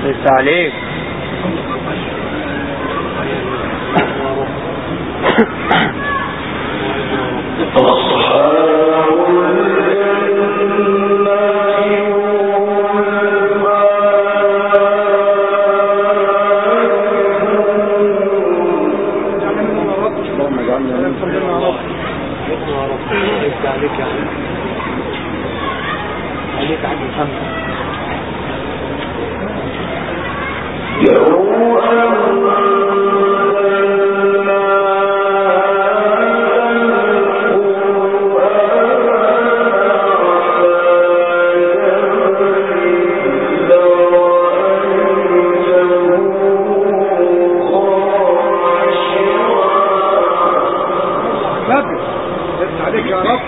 لسه عليك اللهم اجعلنا منهم. لسه عليك يا عم عليك عم محمد نبي لسه عليك يا رب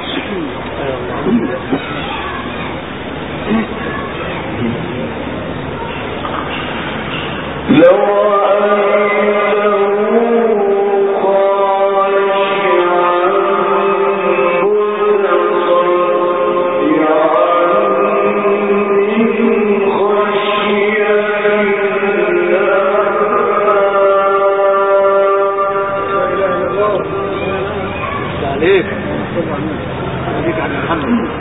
لا اله الا الله لسه عليك عليك عم محمد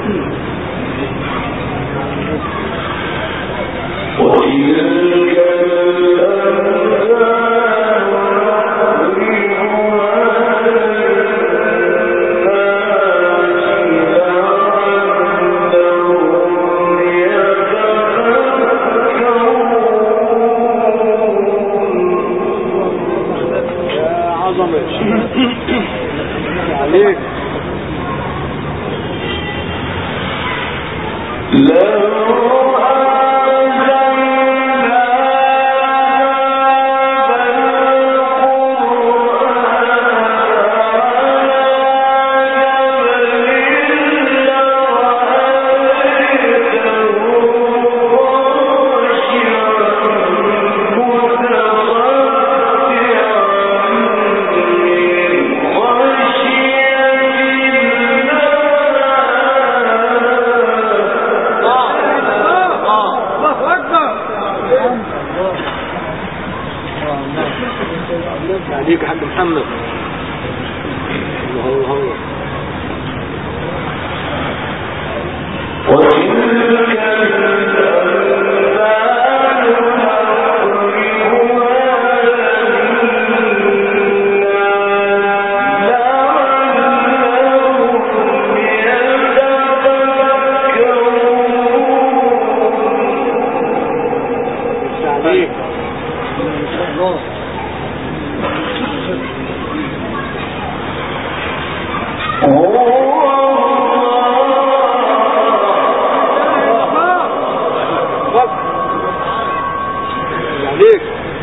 يا عظمة لسه عليك الله اكبر لسه عليك يا حاج محمد الله الله الله لسه عليك الله عليك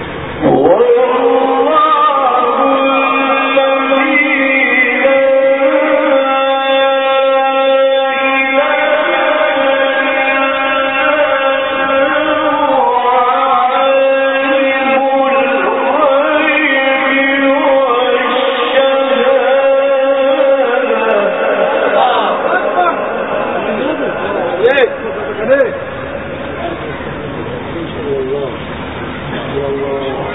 عليك عليك الله الله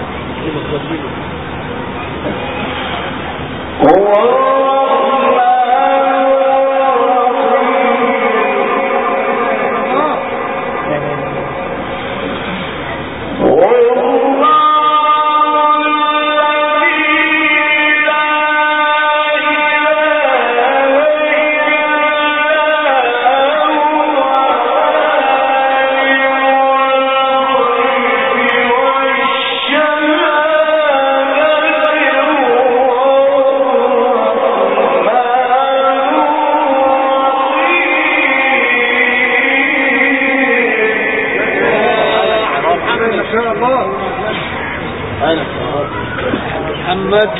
ما شاء الله انا محمد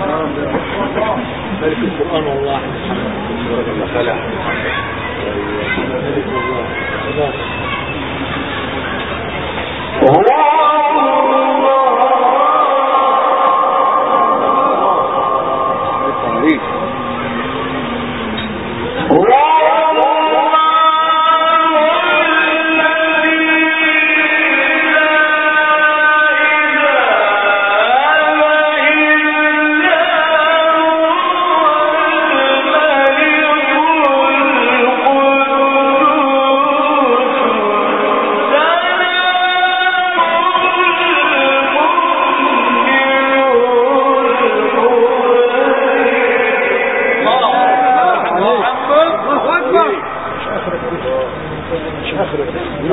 ملك القران والله بارك الله فلاح ملك الله الله لسه عليك الله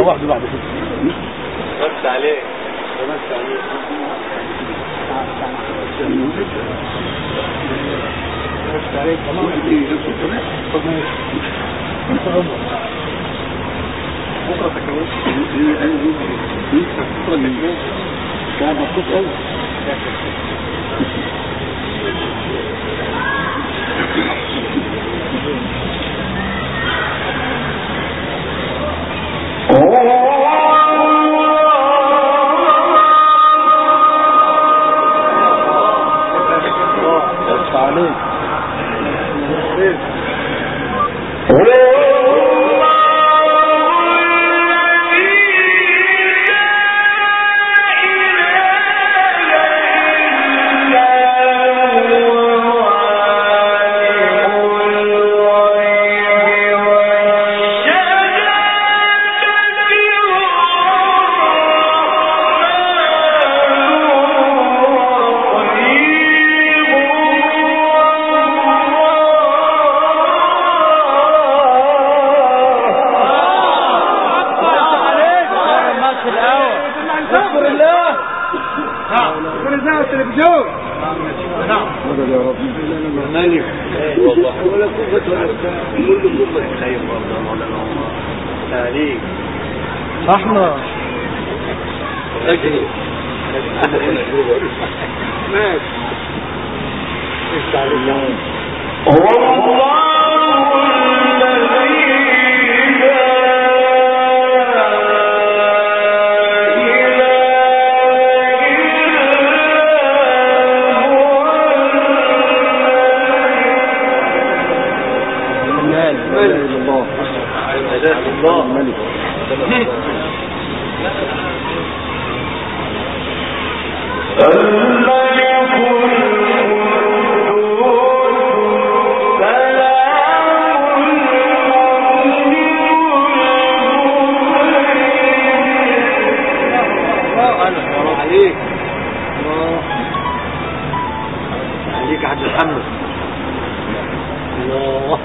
واحده بعد كده بس عليك بس عليك بس عليك بكره تكوين بكره تكوين كان مبسوط قوي بس عليك الماتش الاول اشكر الله اشكر الله التلفزيون مدد يا رب ملك والله ولا قوة ولا بتاع كل قوة خير برضه مولانا الله عليك احمر اجري ماشي بس عليك لا اله الا الله لا الله الملك الله عليك الله عليك عبد محمد الله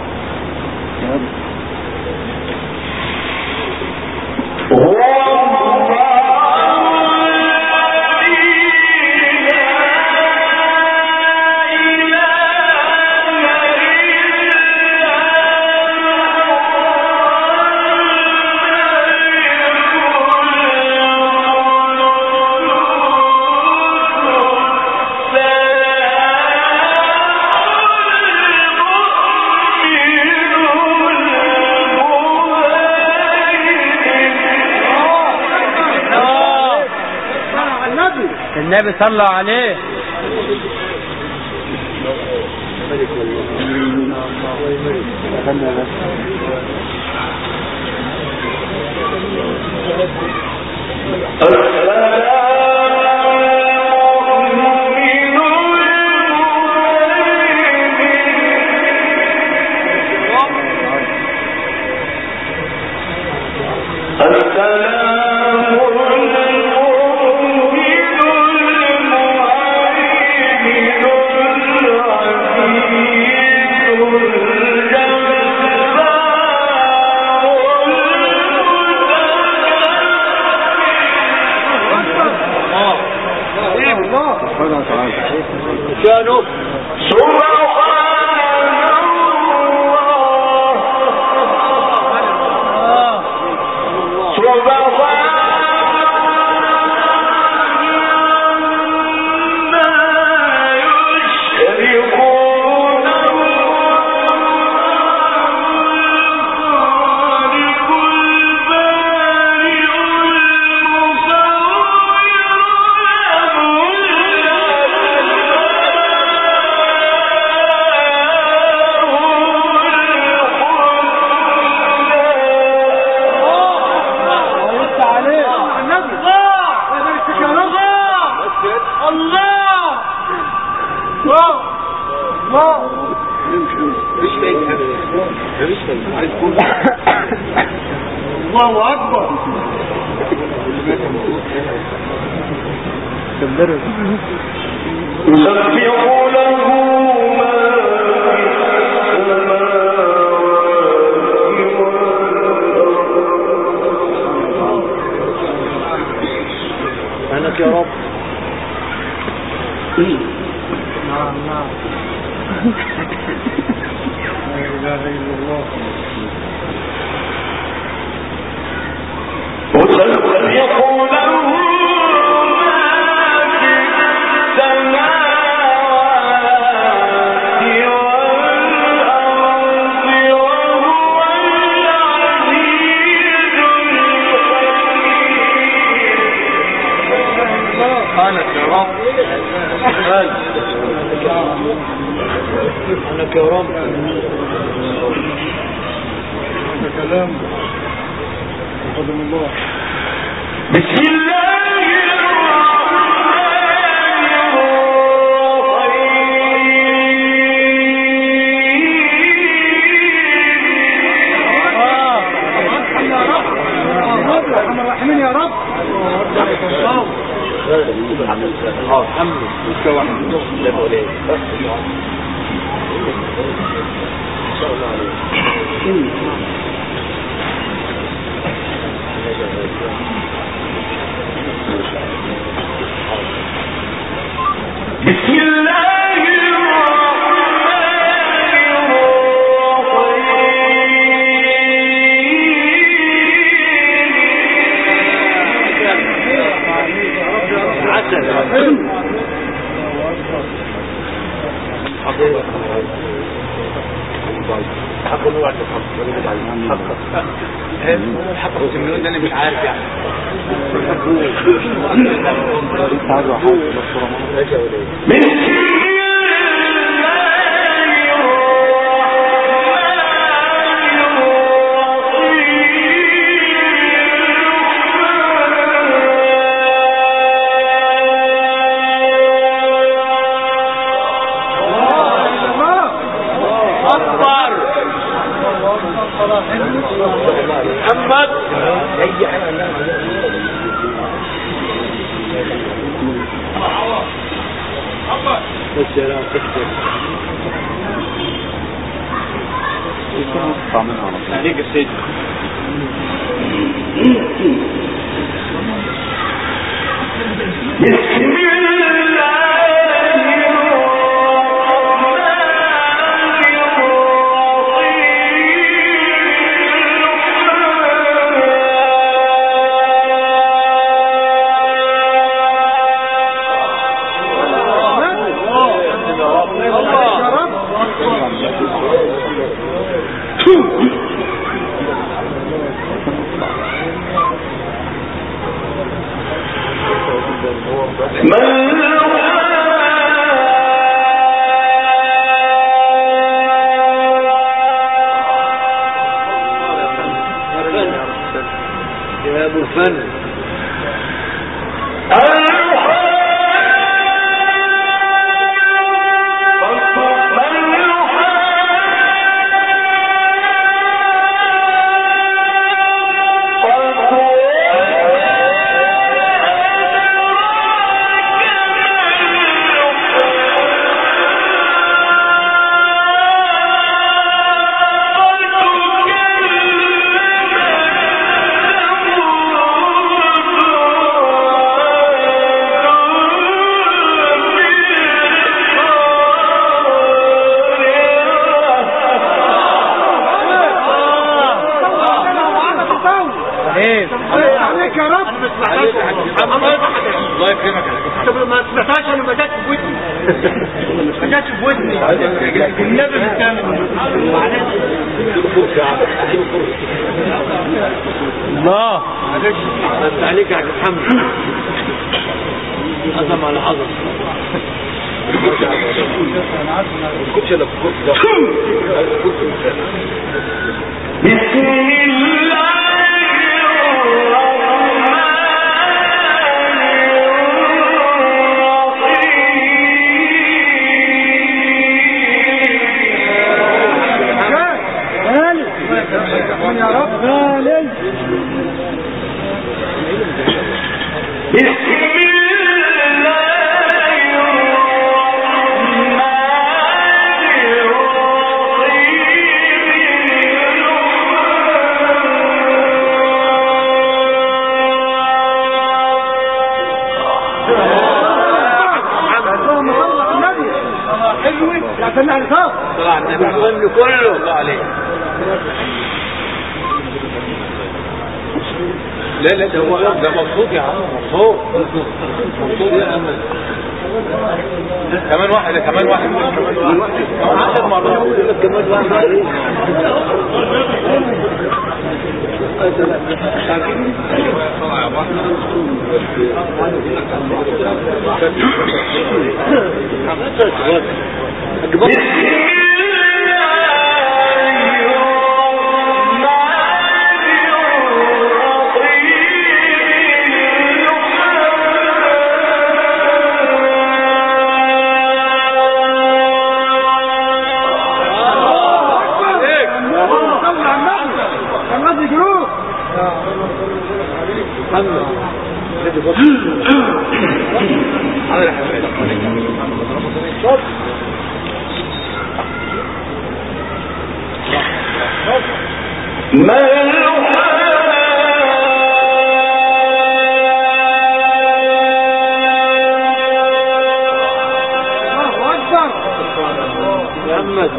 على النبي النبي صلى عليه ملك والله استنى بس الله سبحانه وتعالى شانه لسه عليه على النبي الله يبارك فيك يا رب الله الله الله مفيش فايدة مفيش فايدة عايز كل الله اكبر سبحانك يا رب نعم نعم لا اله الا الله سبحانك يا رب سبحانك يا رب هذا كلام قدم الله ارحم الراحمين يا رب اه الحمد عسل حق نوع حق السميون ده انا مش عارف يعني اكبر محمد السلام تكتب عليك السيد يا رب يا ابو الفن ايه عليك يا رب الله يكرمك طب ما سمعتهاش انا ما جاتش في ودني ما جاتش في ودني النبي بالكامل الله بس عليك يا عبد محمد عظم على عظم كنتش انا كنت غالي يا رب غالي اللهم صل على النبي حلوة يا سمعني صوت صلى على النبي الفن كله الله عليك لا لا ده هو ده مبسوط يا عم مبسوط مبسوط يا امل كمان واحد كمان واحد كمان واحد عشر مرات كمان واحد عليه اللهم صل على النبي النبي جروح الله اكبر محمد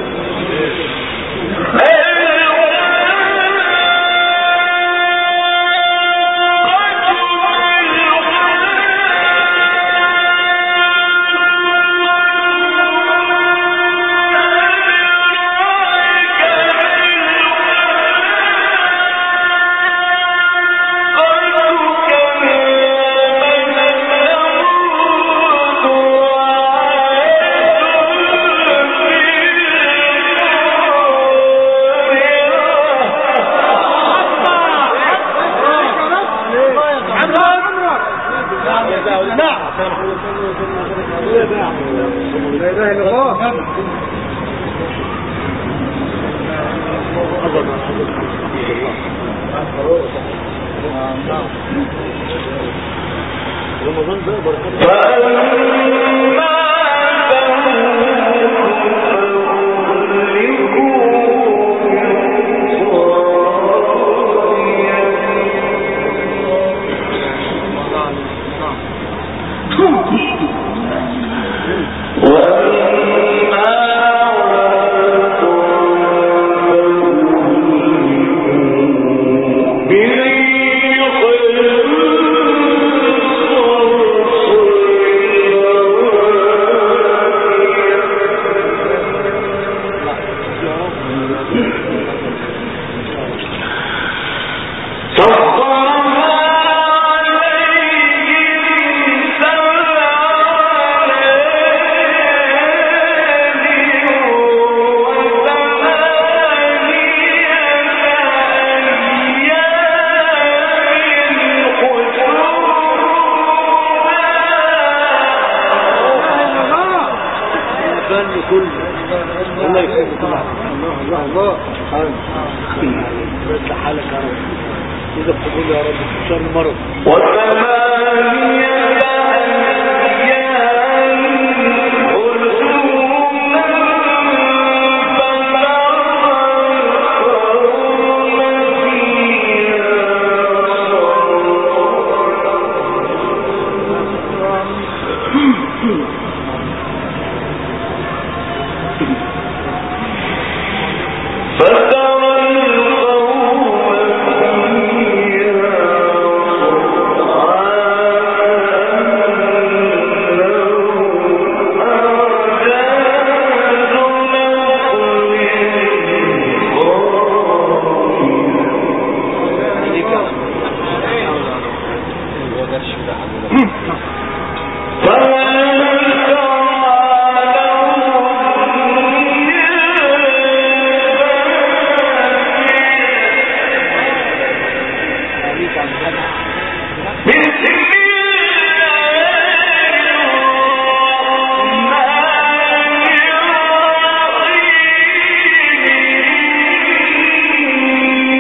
لا اله الا الله رمضان بقى بركات الفن كله الله يكرمك الله الله الله الله حالك يا رب إذا قبول يا رب في شر مرض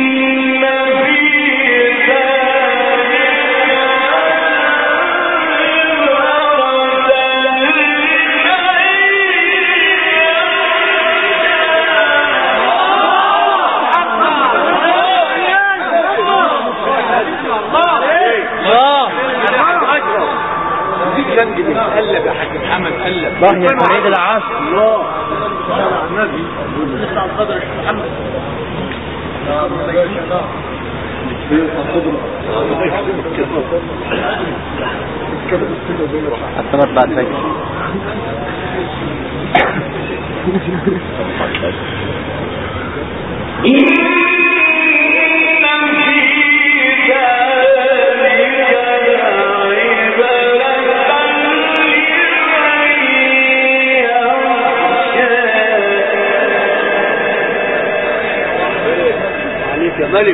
Thank you. السنج اللي اتقلب يا حاج محمد قلب الله يا فريد العصر الله صلى على النبي لسه على القدر يا شيخ محمد الثمر بعد فجر عليك يا ملك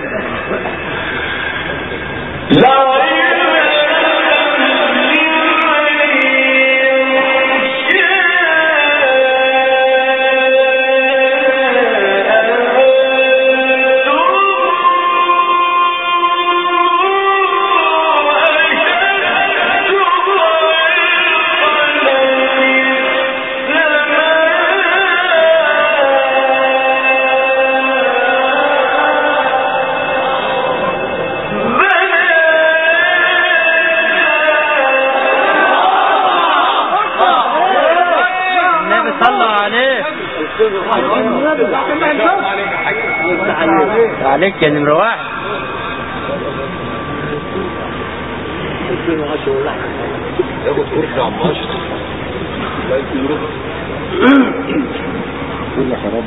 النبي صلى عليه عليك يا نمرة واحد 2010 ولا ياخد كرسي عم اشرف كل خراب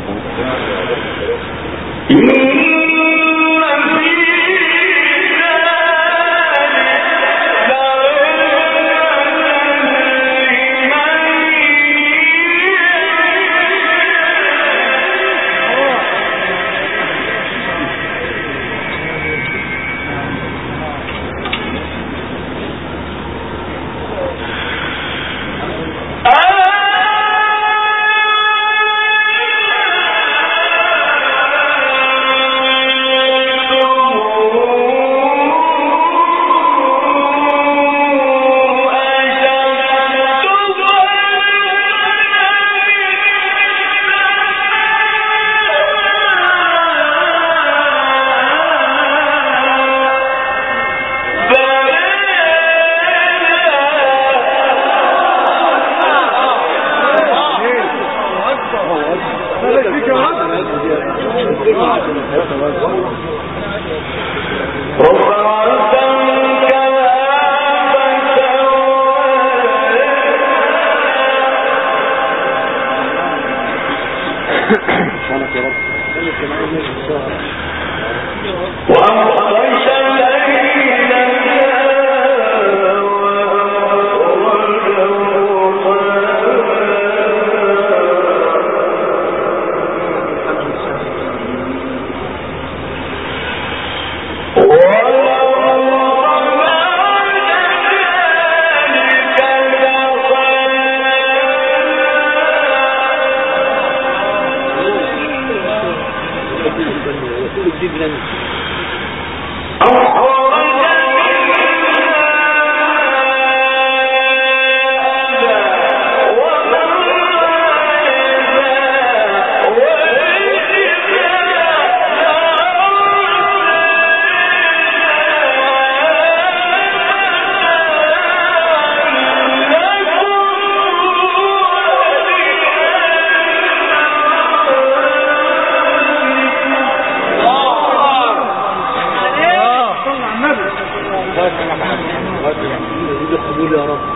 قبول يا رب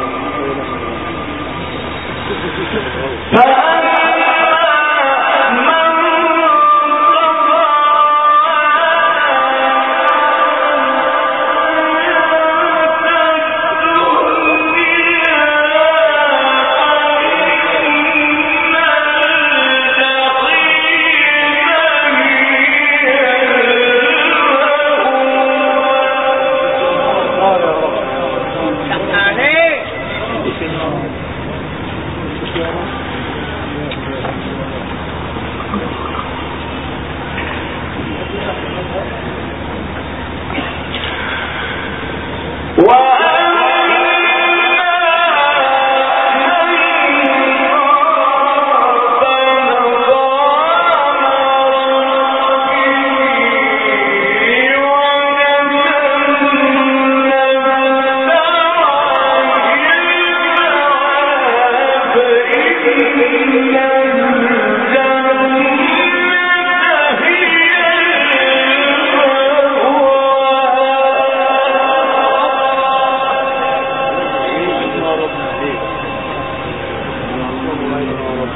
فأما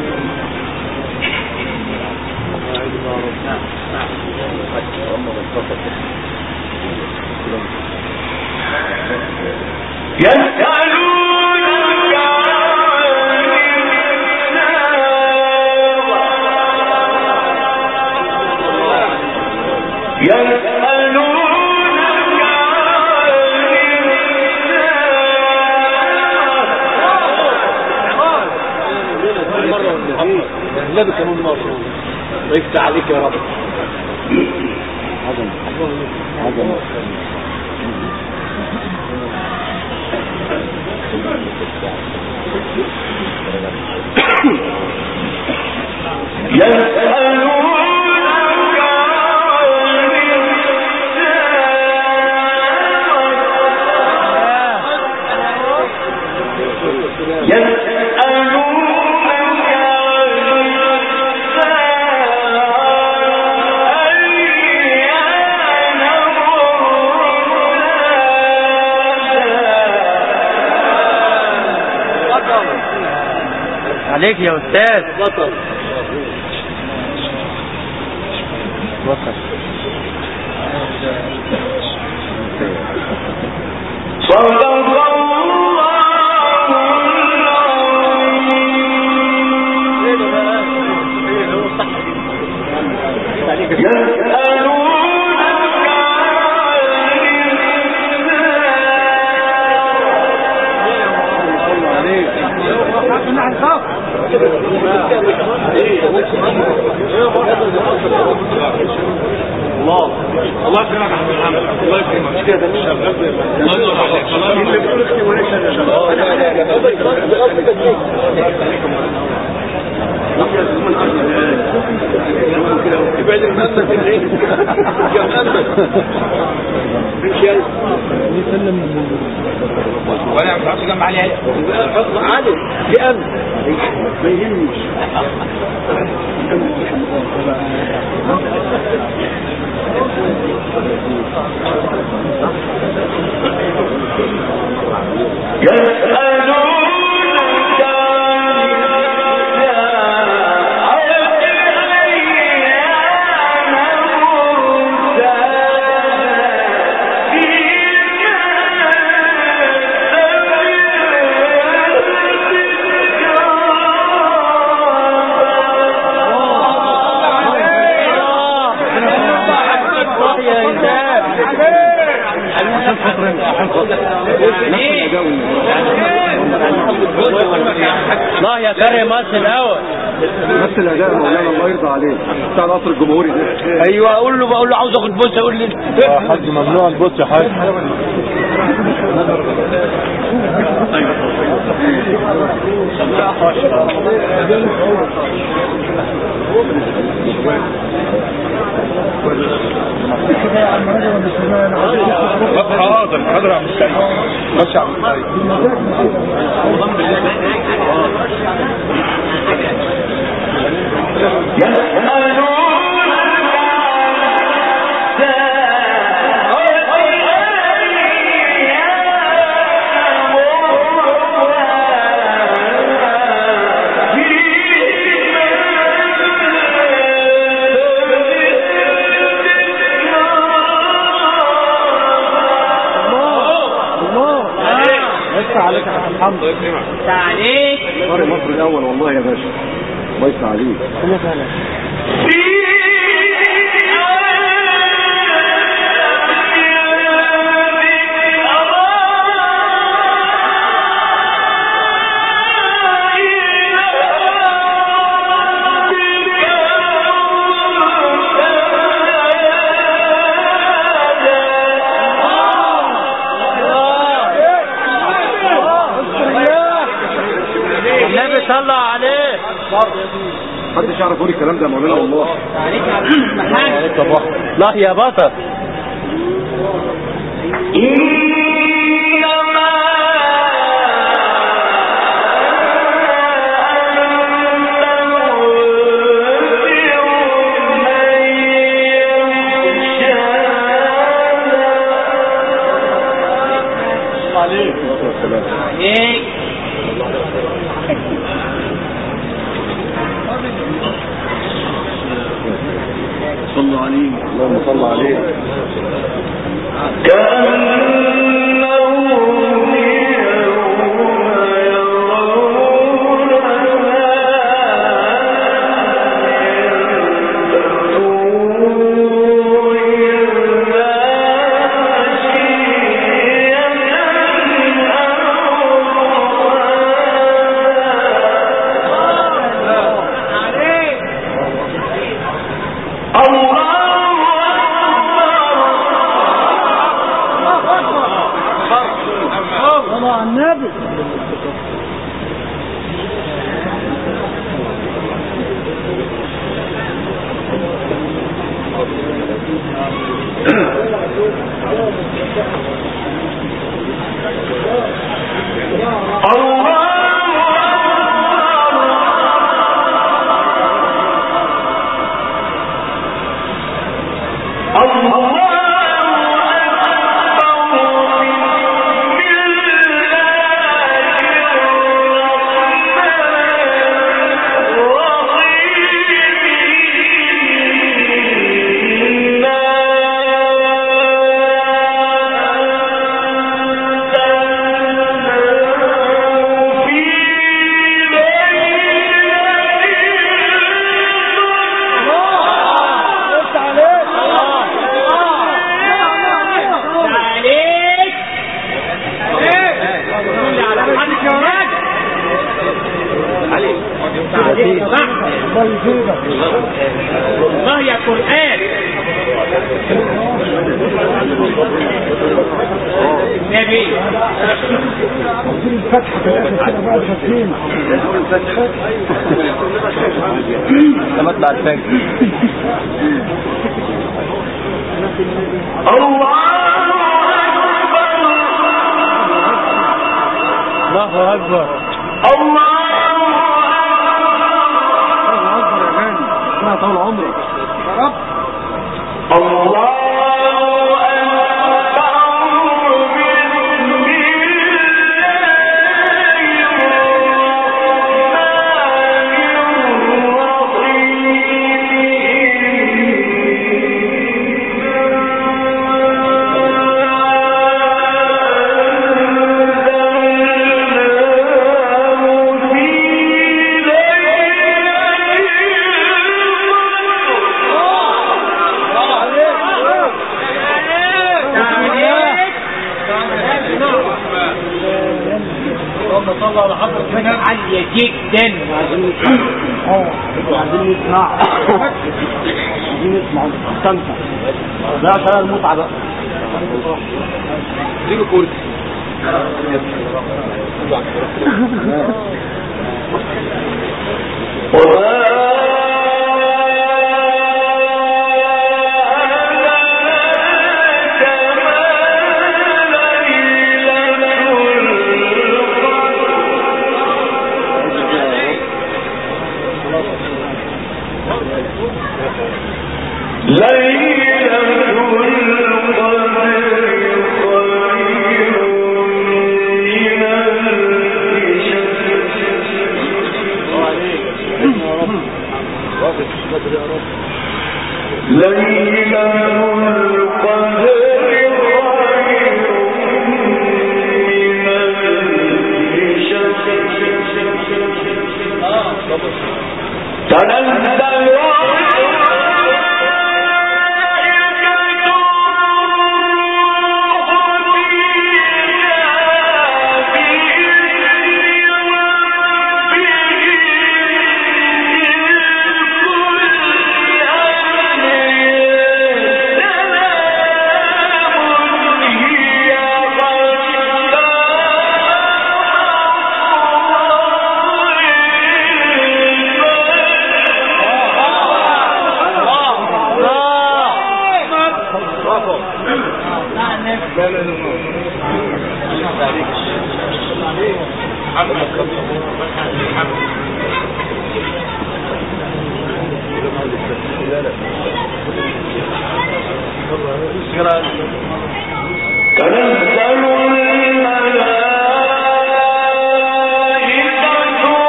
النبي كمان مرة ويفتح عليك يا رب عليك يا استاذ بطل الله الله يكرمك يا عم محمد الله يكرمك مش كده مش شغال زي ما الله ينور عليك اللي بيقول اختي ولا شغال اه لا لا لا يبعد المنبت الليل يا منبت مش يا ولا ما تعرفش جنب علي عادل في امن ما يهمش الله يا كريم مصر الاول نفس الاداء مولانا الله يرضى عليك بتاع القصر الجمهوري ده ايوه اقول له بقول له عاوز اخد بوسه يقول لي حاج ممنوع البص يا حاج حاضر حاضر يا عم السيد ماشي يا عم السيد يفتح عليك يا حاج محمد عليك قارئ مصر الاول والله يا باشا الله يفتح عليك النبي صلى عليه محدش يعرف يقول الكلام ده يا مولانا والله عليك يا عبد محمد لا يا بطل عليك صل عليه اللهم صل عليه صلى على النبي قلت عليك عليك محدش يا ولاد الله يزيدك والله يا قرآن نبي عايزين الفتحة في الآخر كده بقى الفتحين لما اطلع الفجر الله اكبر الله أكبر يا غالي ربنا طول عمرك يا رب اللهم صل على حضرة النبي عالية جدا اه عايزين نسمع عايزين نسمع استمتع لا عشان المتعة بقى اديله كرسي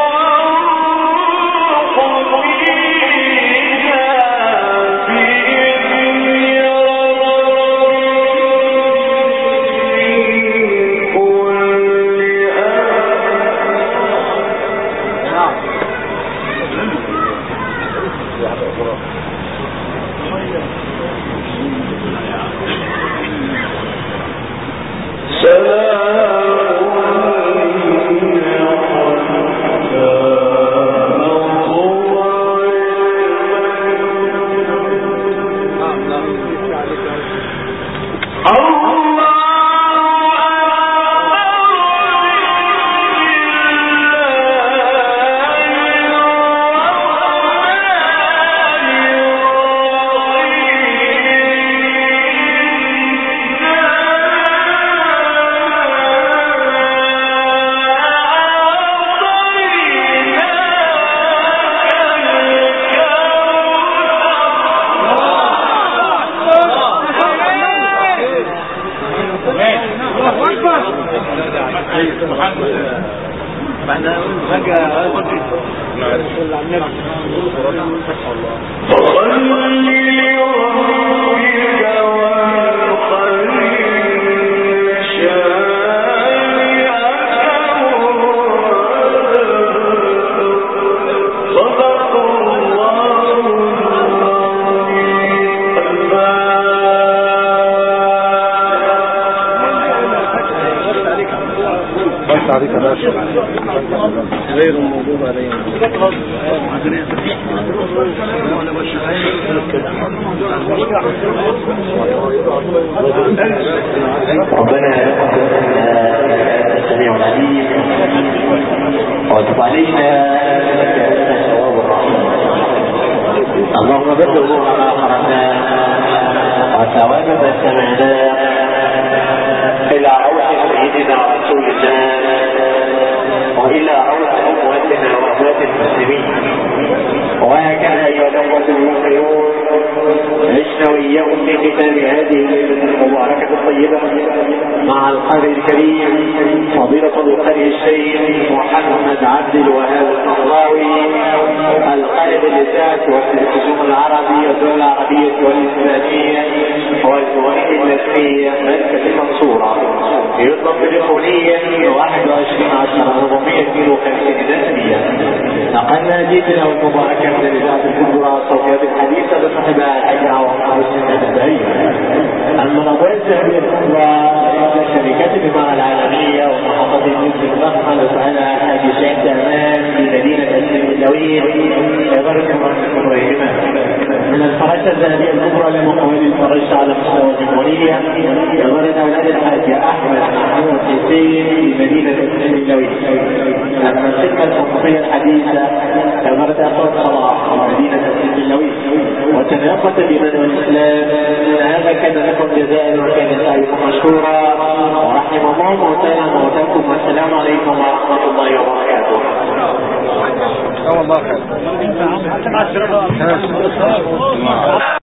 تنزل بس عليك يا باشا غير الموضوع عليهم ربنا السميع العليم وتب علينا انك انت التواب الرحيم اللهم بلغ ما قرانا وثواب ما سمعنا الى روح سيدنا رسول الله والى روح امواتنا واموات المسلمين وهكذا ايها الاخوه المؤمنون عشنا واياكم في ختام هذه المباركه الطيبه مع القارئ الكريم فضيله القارئ الشيخ محمد عبد الوهاب الصحراوي القائد الاذاعه والتلفزيون العربي والدول العربيه والاسلاميه والدول الاسلاميه ملكه المنصوره يطلب تليفونيا 21 10 452 نسبيا نقلنا جيتنا والمباركه من الاذاعه الكبرى الصوتيه الحديثه بصاحبها الحاج عوض حسين الدعيه اما الابواب الذهبيه الكبرى شركات الاماره العالميه ومحطه النجم الضخمه لسعادها حاج سعيد تمام في مدينه السلم اللويل اداره المرحمه من الفراشة الذهبية الكبرى لمقاول الفراشة على مستوى الجمهورية إدارة أولاد الحاج أحمد محمود حسين في مدينة السلم اللويل أما الخدمة الحقوقية الحديثة إدارة أخوات صلاح في مدينة السلم اللويل وتناقض بمن والإسلام هذا كان لكم جزاء وكان سعيكم مشكورا ورحم الله موتانا وموتاكم والسلام عليكم ورحمة الله وبركاته. اه والله خير